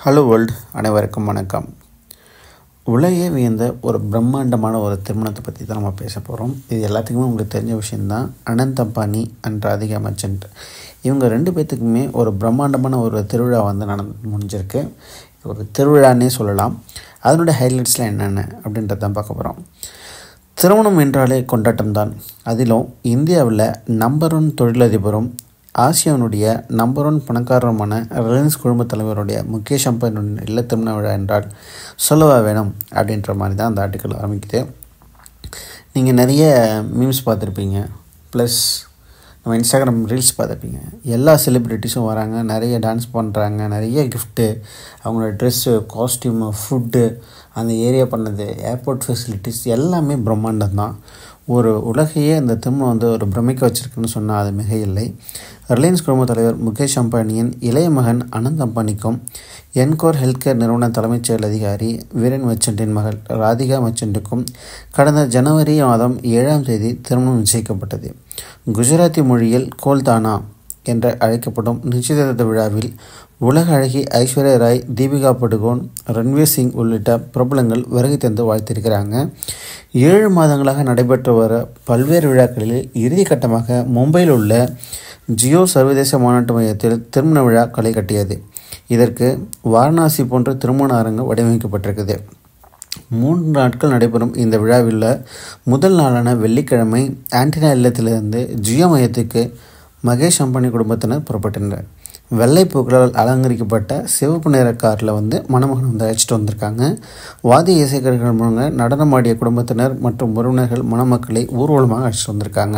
hello world அனைவருக்கும் வணக்கம் உலகே வியந்த ஒரு பிரம்மாண்டமான ஒரு திருமணத்தை பற்றி தான் நம்ம பேச போகிறோம் இது எல்லாத்துக்குமே உங்களுக்கு தெரிஞ்ச விஷயந்தான் அனந்த் அம்பானி அண்ட் ராதிகா மர்ச்சன்ட் இவங்க ரெண்டு பேர்த்துக்குமே ஒரு பிரம்மாண்டமான ஒரு திருவிழா வந்து நடந்து முடிஞ்சிருக்கு இது ஒரு திருவிழான்னே சொல்லலாம் அதனுடைய ஹைலைட்ஸ்லாம் என்னென்ன அப்படின்றத தான் பார்க்க போகிறோம் திருமணம் என்றாலே கொண்டாட்டம் தான் அதிலும் இந்தியாவில் நம்பர் ஒன் தொழிலதிபரும் ஆசியாவினுடைய நம்பர் ஒன் பணக்காரருமான ரிலையன்ஸ் குழும தலைவருடைய முகேஷ் அம்பானியுடைய இல்ல திருமண விழா என்றால் சொல்லவா வேணும் அப்படின்ற மாதிரி தான் அந்த ஆர்டிக்கல் ஆரம்பிக்குது நீங்கள் நிறைய மீம்ஸ் பார்த்துருப்பீங்க ப்ளஸ் நம்ம இன்ஸ்டாகிராம் ரீல்ஸ் பார்த்துருப்பீங்க எல்லா செலிப்ரிட்டிஸும் வராங்க நிறைய டான்ஸ் பண்ணுறாங்க நிறைய கிஃப்ட்டு அவங்களோட ட்ரெஸ்ஸு காஸ்டியூமு ஃபுட்டு அந்த ஏரியா பண்ணது ஏர்போர்ட் ஃபெசிலிட்டிஸ் எல்லாமே பிரம்மாண்டம் தான் ஒரு உலகையே இந்த திருமணம் வந்து ஒரு பிரமிக்க வச்சிருக்குன்னு சொன்னால் அது மிக இல்லை ரிலையன்ஸ் குழும தலைவர் முகேஷ் அம்பானியின் இளைய மகன் அனந்த் அம்பானிக்கும் என்கோர் ஹெல்த் கேர் நிறுவன தலைமைச் செயல் அதிகாரி வீரன் மச்சண்டின் மகள் ராதிகா மச்சண்டுக்கும் கடந்த ஜனவரி மாதம் ஏழாம் தேதி திருமணம் நிச்சயிக்கப்பட்டது குஜராத்தி மொழியில் கோல்தானா என்று அழைக்கப்படும் நிச்சயதார்த்த விழாவில் உலக அழகி ஐஸ்வர்யா ராய் தீபிகா படுகோன் ரன்வீர் சிங் உள்ளிட்ட பிரபலங்கள் வருகை தந்து வாழ்த்திருக்கிறாங்க ஏழு மாதங்களாக நடைபெற்று வர பல்வேறு விழாக்களில் இறுதிக்கட்டமாக மும்பையில் உள்ள ஜியோ சர்வதேச மாநாட்டு மையத்தில் திருமண விழா களை கட்டியது இதற்கு வாரணாசி போன்ற திருமண அரங்கு வடிவமைக்கப்பட்டிருக்குது மூன்று நாட்கள் நடைபெறும் இந்த விழாவில் முதல் நாளான வெள்ளிக்கிழமை ஆன்டினா இல்லத்திலிருந்து ஜியோ மையத்துக்கு மகேஷ் அம்பானி குடும்பத்தினர் புறப்பட்டனர் வெள்ளை பூக்களால் அலங்கரிக்கப்பட்ட சிவப்பு நிற காரில் வந்து மணமகன் வந்து அழைச்சிட்டு வந்திருக்காங்க வாதி இசைக்கர்கள் மூலங்க நடனமாடிய குடும்பத்தினர் மற்றும் உறவினர்கள் மணமக்களை ஊர்வலமாக அழைச்சிட்டு வந்திருக்காங்க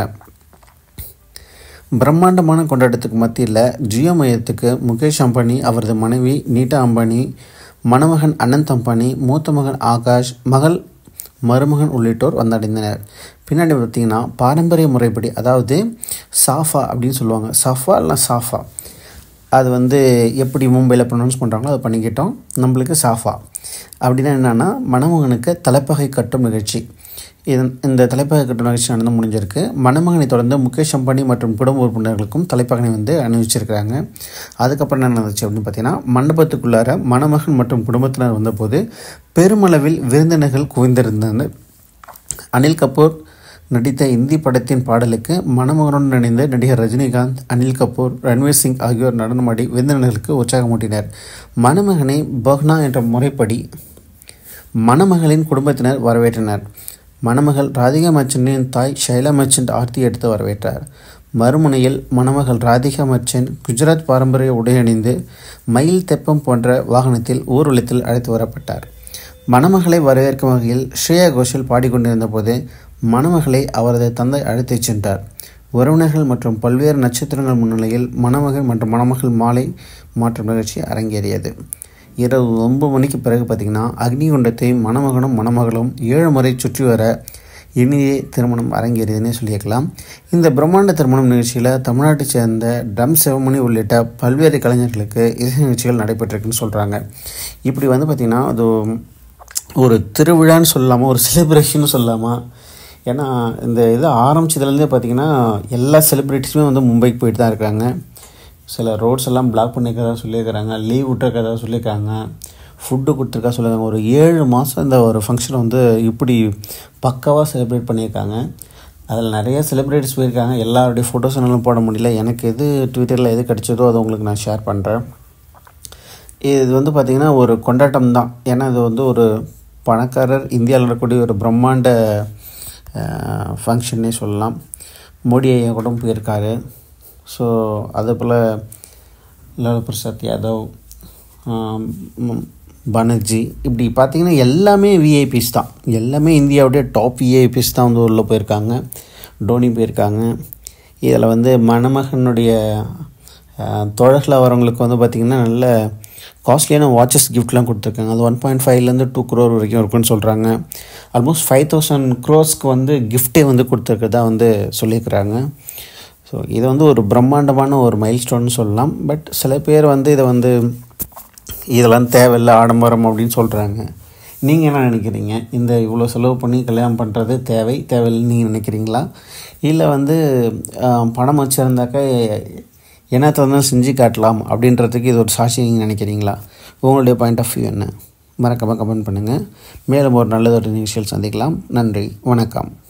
பிரம்மாண்டமான கொண்டாட்டத்துக்கு மத்தியில் ஜியோ மையத்துக்கு முகேஷ் அம்பானி அவரது மனைவி நீட்டா அம்பானி மணமகன் அனந்த் அம்பானி மூத்த மகன் ஆகாஷ் மகள் மருமகன் உள்ளிட்டோர் வந்தடைந்தனர் பின்னாடி பார்த்திங்கன்னா பாரம்பரிய முறைப்படி அதாவது சாஃபா அப்படின்னு சொல்லுவாங்க சஃபா இல்லை சாஃபா அது வந்து எப்படி மும்பையில் ப்ரொனவுன்ஸ் பண்ணுறாங்களோ அதை பண்ணிக்கிட்டோம் நம்மளுக்கு சாஃபா அப்படின்னா என்னென்னா மணமகனுக்கு தலைப்பகை கட்டும் நிகழ்ச்சி இதன் இந்த தலைப்பகை கட்டும் நிகழ்ச்சி நடந்து முடிஞ்சிருக்கு மணமகனை தொடர்ந்து முகேஷ் அம்பானி மற்றும் குடும்ப உறுப்பினர்களுக்கும் தலைப்பகனை வந்து அணிவிச்சிருக்கிறாங்க அதுக்கப்புறம் என்ன நடந்துச்சு அப்படின்னு பார்த்தீங்கன்னா மண்டபத்துக்குள்ளார மணமகன் மற்றும் குடும்பத்தினர் வந்தபோது பெருமளவில் விருந்தினர்கள் குவிந்திருந்தனர் அனில் கபூர் நடித்த இந்தி படத்தின் பாடலுக்கு மணமகனுடன் இணைந்த நடிகர் ரஜினிகாந்த் அனில் கபூர் ரன்வீர் சிங் ஆகியோர் நடனமாடி விருந்தினர்களுக்கு உற்சாகமூட்டினர் மணமகனை பஹ்னா என்ற முறைப்படி மணமகளின் குடும்பத்தினர் வரவேற்றனர் மணமகள் ராதிகா மச்சனின் தாய் ஷைலா மச்சன் ஆர்த்தி எடுத்து வரவேற்றார் மறுமுனையில் மணமகள் ராதிகா மச்சன் குஜராத் பாரம்பரிய உடை அணிந்து மயில் தெப்பம் போன்ற வாகனத்தில் ஊர்வலத்தில் அழைத்து வரப்பட்டார் மணமகளை வரவேற்கும் வகையில் ஸ்ரேயா கோஷல் பாடிக்கொண்டிருந்த போது மணமகளை அவரது தந்தை அழைத்துச் சென்றார் உறவினர்கள் மற்றும் பல்வேறு நட்சத்திரங்கள் முன்னிலையில் மணமகன் மற்றும் மணமகள் மாலை மாற்றும் நிகழ்ச்சி அரங்கேறியது இரவு ஒன்பது மணிக்கு பிறகு பார்த்திங்கன்னா அக்னிகுண்டத்தை மணமகனும் மணமகளும் ஏழு முறை சுற்றி வர இனியே திருமணம் அரங்கேறியதுன்னே சொல்லியிருக்கலாம் இந்த பிரம்மாண்ட திருமணம் நிகழ்ச்சியில் தமிழ்நாட்டை சேர்ந்த ட்ரம் சிவமணி உள்ளிட்ட பல்வேறு கலைஞர்களுக்கு இசை நிகழ்ச்சிகள் நடைபெற்றிருக்குன்னு சொல்கிறாங்க இப்படி வந்து பார்த்திங்கன்னா அது ஒரு திருவிழான்னு சொல்லலாமா ஒரு செலிப்ரேஷன் சொல்லலாமா ஏன்னா இந்த இது ஆரம்பிச்சதுலேருந்தே பார்த்திங்கன்னா எல்லா செலிப்ரிட்டிஸுமே வந்து மும்பைக்கு போயிட்டு தான் இருக்காங்க சில ரோட்ஸ் எல்லாம் பிளாக் பண்ணிக்கிறதா சொல்லியிருக்கிறாங்க லீவ் விட்டுருக்கிறதா சொல்லியிருக்காங்க ஃபுட்டு கொடுத்துருக்கா சொல்லியிருக்காங்க ஒரு ஏழு மாதம் இந்த ஒரு ஃபங்க்ஷனை வந்து இப்படி பக்காவாக செலிப்ரேட் பண்ணியிருக்காங்க அதில் நிறைய செலிப்ரிட்டிஸ் போயிருக்காங்க எல்லாருடைய ஃபோட்டோஸ் என்னாலும் போட முடியல எனக்கு எது ட்விட்டரில் எது கிடச்சதோ அதை உங்களுக்கு நான் ஷேர் பண்ணுறேன் இது வந்து பார்த்திங்கன்னா ஒரு கொண்டாட்டம் தான் ஏன்னா இது வந்து ஒரு பணக்காரர் இந்தியாவில் இருக்கக்கூடிய ஒரு பிரம்மாண்ட ஃபங்க்ஷன்னே சொல்லலாம் மோடி ஐயா கூட போயிருக்காரு ஸோ அதே போல் லாலு பிரசாத் யாதவ் பானர்ஜி இப்படி பார்த்திங்கன்னா எல்லாமே விஐபிஸ் தான் எல்லாமே இந்தியாவுடைய டாப் விஐபிஸ் தான் வந்து உள்ளே போயிருக்காங்க டோனி போயிருக்காங்க இதில் வந்து மணமகனுடைய தோழர்களாக வரவங்களுக்கு வந்து பார்த்திங்கன்னா நல்ல காஸ்ட்லியான வாட்சஸ் கிஃப்ட்லாம் கொடுத்துருக்காங்க அது ஒன் பாயிண்ட் ஃபைவ்லேருந்து டூ க்ரோர் வரைக்கும் இருக்குன்னு சொல்கிறாங்க ஆல்மோஸ்ட் ஃபைவ் தௌசண்ட் க்ரோஸ்க்கு வந்து கிஃப்டே வந்து கொடுத்துருக்கதா வந்து சொல்லியிருக்கிறாங்க ஸோ இது வந்து ஒரு பிரம்மாண்டமான ஒரு மைல் ஸ்டோன்னு சொல்லலாம் பட் சில பேர் வந்து இதை வந்து இதெல்லாம் தேவையில்லை ஆடம்பரம் அப்படின்னு சொல்கிறாங்க நீங்கள் என்ன நினைக்கிறீங்க இந்த இவ்வளோ செலவு பண்ணி கல்யாணம் பண்ணுறது தேவை தேவையில்லைன்னு நீங்கள் நினைக்கிறீங்களா இல்லை வந்து பணம் வச்சுருந்தாக்கா என்னத்தை வந்து செஞ்சு காட்டலாம் அப்படின்றதுக்கு இது ஒரு சாட்சி நீங்கள் நினைக்கிறீங்களா உங்களுடைய பாயிண்ட் ஆஃப் வியூ என்ன மறக்காமல் கமெண்ட் பண்ணுங்கள் மேலும் ஒரு நல்லதொரு நிகழ்ச்சியில் சந்திக்கலாம் நன்றி வணக்கம்